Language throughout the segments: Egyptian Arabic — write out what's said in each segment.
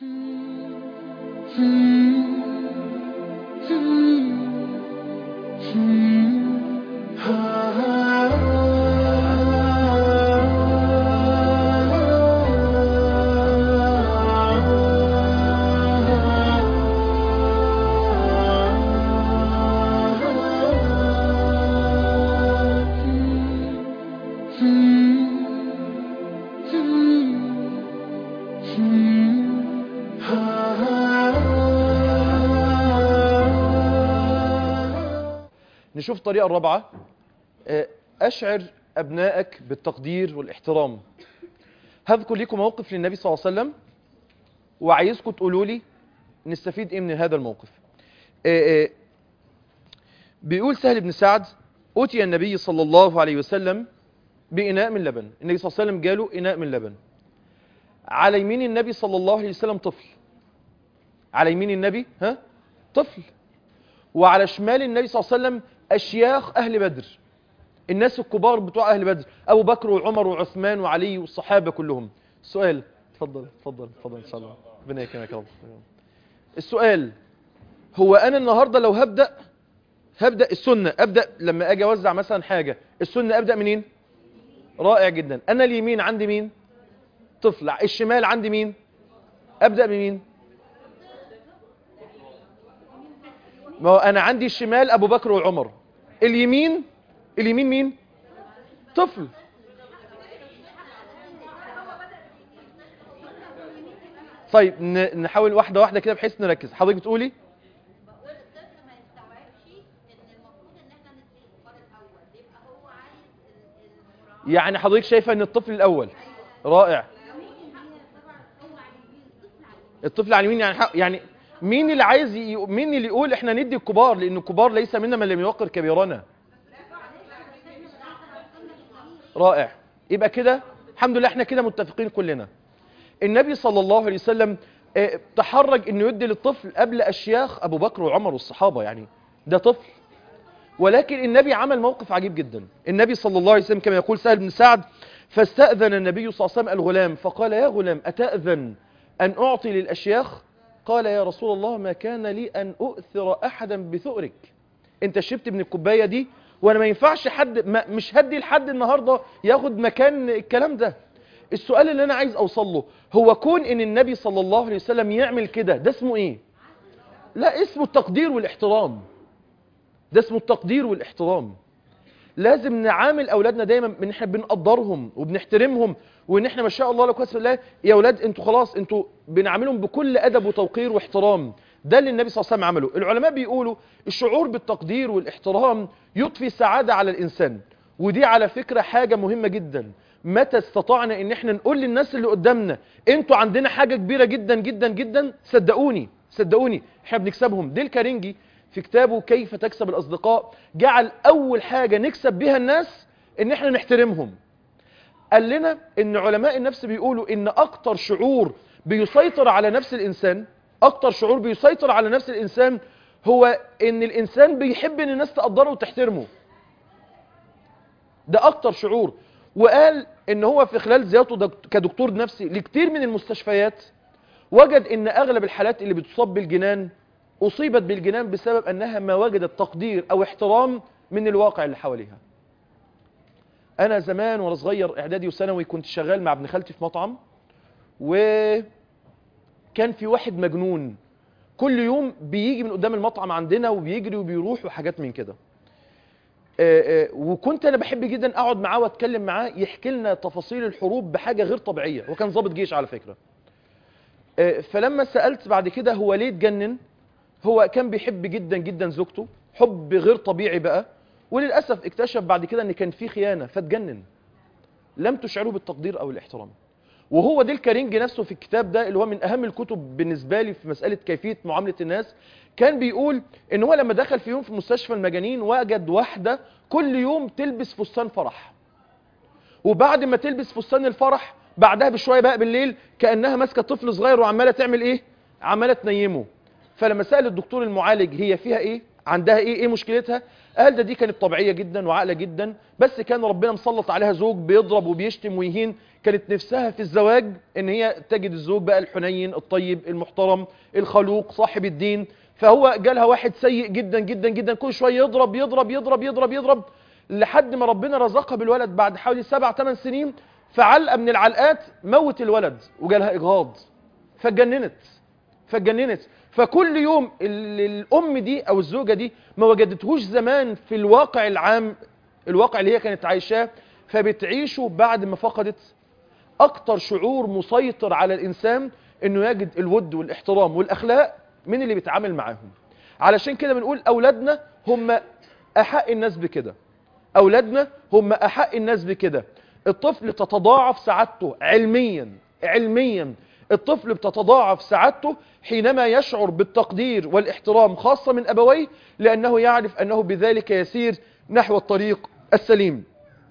نشوف الطريقة الرابعة آه، أشعر أبنائك بالتقدير والاحترام هذكر لكم موقف للنبي صلى الله عليه وسلم وعايزكم تقولوا لي نستفيد إيه من هذا الموقف آه، آه، بيقول سهل بن سعد أتي النبي صلى الله عليه وسلم بإناء من لبن النبي صلى الله عليه وسلم جاله إناء من لبن على يمين النبي صلى الله عليه وسلم طفل على يمين النبي ها طفل وعلى شمال النبي صلى الله عليه وسلم أشياخ أهل بدر الناس الكبار بتوع أهل بدر أبو بكر وعمر وعثمان وعلي والصحابة كلهم السؤال اتفضل اتفضل اتفضل إن شاء الله ربنا يكرمك يا رب السؤال هو أنا النهاردة لو هبدأ هبدأ السنة أبدأ لما أجي أوزع مثلا حاجة السنة أبدأ منين رائع جدا أنا اليمين عندي مين طفل الشمال عندي مين أبدأ بمين ما هو انا عندي الشمال ابو بكر وعمر اليمين اليمين مين طفل طيب ن- نحاول واحده واحده كده بحيث نركز حضرتك بتقولي بقول الطفل ما يستوعبش ان المفروض ان احنا ندي الفار الاول يبقى هو عايز ال- المراعاه يعني حضرتك شايفه ان الطفل الاول رائع الطفل على اليمين يعني حق يعني مين اللي عايز ي... مين اللي يقول احنا ندي الكبار لان الكبار ليس منا من لم يوقر كبيرنا رائع يبقى كده الحمد لله احنا كده متفقين كلنا النبي صلى الله عليه وسلم اه، تحرج انه يدي للطفل قبل اشياخ ابو بكر وعمر والصحابه يعني ده طفل ولكن النبي عمل موقف عجيب جدا النبي صلى الله عليه وسلم كما يقول سهل بن سعد فاستأذن النبي صلى الله عليه وسلم الغلام فقال يا غلام أتأذن أن أعطي للأشياخ قال يا رسول الله ما كان لي أن أؤثر أحدا بثؤرك أنت شربت من الكوباية دي وأنا ما ينفعش حد ما مش هدي لحد النهاردة ياخد مكان الكلام ده السؤال اللي أنا عايز أوصل له هو كون إن النبي صلى الله عليه وسلم يعمل كده ده اسمه إيه لا اسمه التقدير والاحترام ده اسمه التقدير والاحترام لازم نعامل اولادنا دايما ان احنا بنقدرهم وبنحترمهم وان احنا ما شاء الله لا قوه الا بالله يا اولاد انتوا خلاص انتوا بنعاملهم بكل ادب وتوقير واحترام ده اللي النبي صلى الله عليه وسلم عمله العلماء بيقولوا الشعور بالتقدير والاحترام يضفي سعاده على الانسان ودي على فكره حاجه مهمه جدا متى استطعنا ان احنا نقول للناس اللي قدامنا انتوا عندنا حاجه كبيره جدا جدا جدا صدقوني صدقوني احنا بنكسبهم ديل كارينجي في كتابه كيف تكسب الأصدقاء جعل أول حاجة نكسب بها الناس إن إحنا نحترمهم قال لنا إن علماء النفس بيقولوا إن أكتر شعور بيسيطر على نفس الإنسان أكتر شعور بيسيطر على نفس الإنسان هو إن الإنسان بيحب إن الناس تقدره وتحترمه ده أكتر شعور وقال إن هو في خلال زيارته دك- كدكتور نفسي لكتير من المستشفيات وجد إن أغلب الحالات اللي بتصاب بالجنان أصيبت بالجنان بسبب أنها ما وجدت تقدير أو احترام من الواقع اللي حواليها أنا زمان وأنا صغير إعدادي وثانوي كنت شغال مع ابن خالتي في مطعم وكان في واحد مجنون كل يوم بيجي من قدام المطعم عندنا وبيجري وبيروح وحاجات من كده آه، آه، وكنت انا بحب جدا اقعد معاه واتكلم معاه يحكي لنا تفاصيل الحروب بحاجه غير طبيعيه وكان ضابط جيش على فكره آه، فلما سالت بعد كده هو ليه اتجنن هو كان بيحب جدا جدا زوجته حب غير طبيعي بقى وللاسف اكتشف بعد كده ان كان في خيانه فاتجنن لم تشعره بالتقدير او الاحترام وهو ديل كارينج نفسه في الكتاب ده اللي هو من اهم الكتب بالنسبه لي في مساله كيفيه معامله الناس كان بيقول ان هو لما دخل في يوم في مستشفى المجانين وجد واحده كل يوم تلبس فستان فرح وبعد ما تلبس فستان الفرح بعدها بشويه بقى بالليل كانها ماسكه طفل صغير وعماله تعمل ايه عماله تنيمه فلما سال الدكتور المعالج هي فيها ايه عندها ايه ايه مشكلتها قال ده دي كانت طبيعيه جدا وعاقله جدا بس كان ربنا مسلط عليها زوج بيضرب وبيشتم ويهين كانت نفسها في الزواج ان هي تجد الزوج بقى الحنين الطيب المحترم الخلوق صاحب الدين فهو جالها واحد سيء جدا جدا جدا كل شويه يضرب يضرب يضرب يضرب يضرب لحد ما ربنا رزقها بالولد بعد حوالي سبع ثمان سنين فعلقه من العلقات موت الولد وجالها اجهاض فاتجننت فاتجننت فكل يوم ال- الام دي او الزوجه دي ما وجدتهوش زمان في الواقع العام الواقع اللي هي كانت عايشاه فبتعيشه بعد ما فقدت اكتر شعور مسيطر على الانسان انه يجد الود والاحترام والاخلاق من اللي بيتعامل معاهم علشان كده بنقول اولادنا هم احق الناس بكده اولادنا هم احق الناس بكده الطفل تتضاعف سعادته علميا علميا الطفل بتتضاعف سعادته حينما يشعر بالتقدير والاحترام خاصة من أبويه لأنه يعرف أنه بذلك يسير نحو الطريق السليم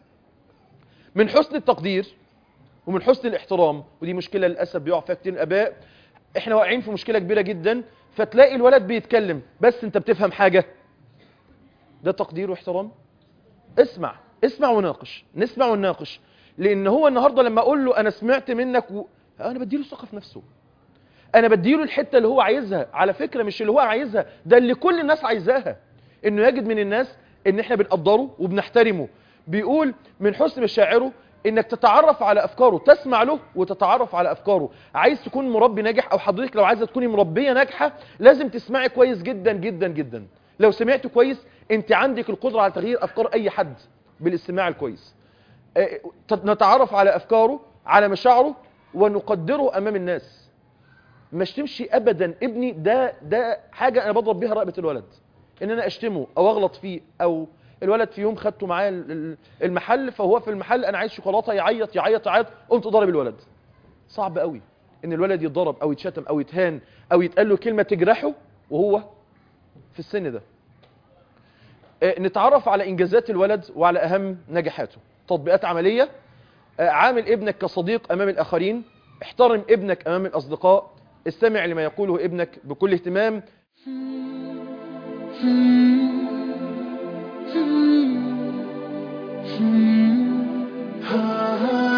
من حسن التقدير ومن حسن الاحترام ودي مشكلة للأسف بيقع فيها كتير الآباء احنا واقعين في مشكلة كبيرة جدا فتلاقي الولد بيتكلم بس انت بتفهم حاجة ده تقدير واحترام اسمع اسمع وناقش نسمع ونناقش لان هو النهارده لما اقول له انا سمعت منك و... انا بديله ثقه في نفسه انا بديله الحته اللي هو عايزها على فكره مش اللي هو عايزها ده اللي كل الناس عايزاها انه يجد من الناس ان احنا بنقدره وبنحترمه بيقول من حسن مشاعره انك تتعرف على افكاره تسمع له وتتعرف على افكاره عايز تكون مربي ناجح او حضرتك لو عايزه تكوني مربيه ناجحه لازم تسمعي كويس جدا جدا جدا لو سمعت كويس انت عندك القدره على تغيير افكار اي حد بالاستماع الكويس آه، نتعرف على افكاره على مشاعره ونقدره امام الناس مش تمشي ابدا ابني ده ده حاجه انا بضرب بيها رقبه الولد ان انا اشتمه او اغلط فيه او الولد في يوم خدته معايا ال- ال- المحل فهو في المحل انا عايز شوكولاته يعيط يعيط يعيط قمت ضارب الولد صعب قوي ان الولد يتضرب او يتشتم او يتهان او يتقال له كلمه تجرحه وهو في السن ده آه، نتعرف على انجازات الولد وعلى اهم نجاحاته تطبيقات عمليه آه، عامل ابنك كصديق امام الاخرين احترم ابنك امام الاصدقاء استمع لما يقوله ابنك بكل اهتمام Hmm.